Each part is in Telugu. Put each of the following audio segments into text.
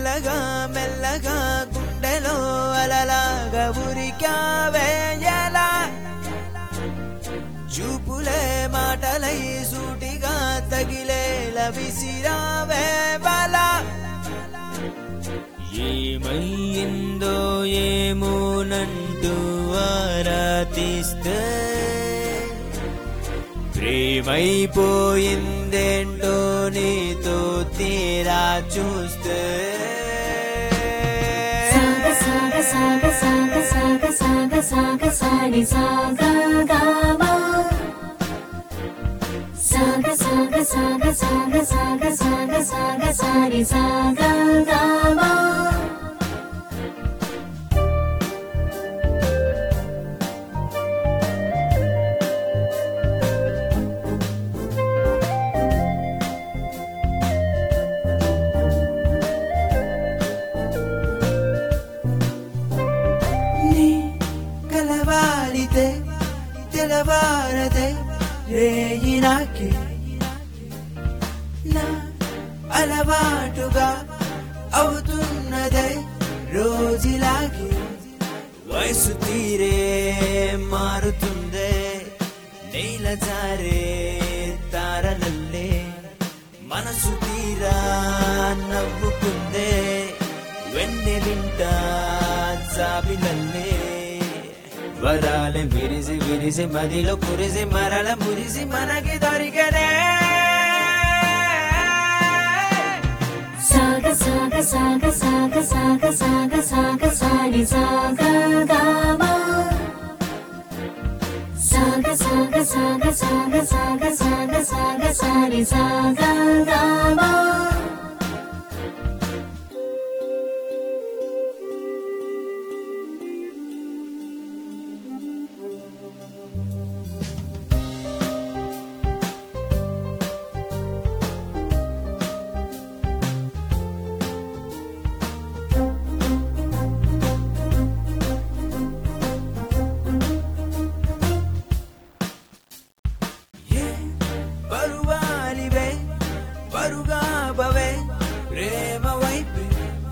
మెల్లగా మెల్లగా గుండెలో అలలాగా ఉరికావే ఎలా చూపులే మాటలై సూటిగా తగిలేలా విసిరావే బలా ఏమయ్యిందో ఏమోనంటూ ఆరాధిస్తే ప్రేమైపోయిందేంటో నీతో తీరా చూస్తే సాగ సాగ సాగ సాగ సాగ సాగ సాగ సాని సాగ గామా సాగ సాగ సాగ సాగ సాగ సాగ సాగ సాని సాగ గామా నీ కలవాలితే తెలవారదే రేయి నాకే నా అలవాటుగా అవుతున్నదే రోజులాగే వయసు తీరే మారుతుందే నీల జారే తారలల్లే మనసు తీరా నవ్వుకుందే వెన్నెలింట జాబిలల్లే వరాలే విరిసి విరిసి మదిలో కురిసి మరల మురిసి మనకి దొరికనే సాగ సాగ సాగ సాగ సాగ సాగ సాగ సాని సాగ గామా సాగ సాగ సాగ సాగ సాగ సాగ సాగ సాని సాగ గామా ఏ పరువాలివే పరుగా బవే ప్రేమ వైపే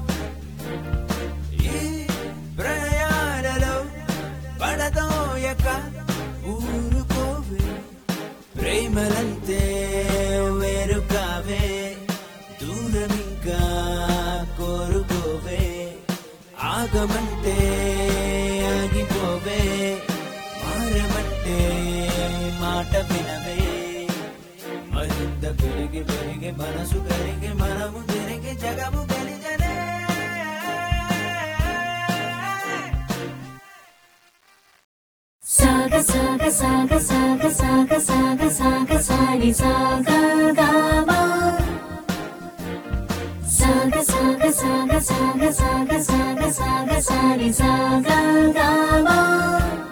ఈ ప్రయాణలో పడదోయక ఊరుకోవే ప్రేమలంతే వేరు కావే దూరమింకా కోరుకోవే ఆగమంటే ఆగిపోవే మారమంటే మాట వినవే మరింత పెరిగి పెరిగి మనసు కరిగి మనము తిరిగి జగము గెలిచనే సాగ సాగ సాగ సాగ సాగ సాగ సాగ సాని సాగ గామా సాగ సాగ సాగ సాగ సాగ సాగ సాగ సాని సాగ గామా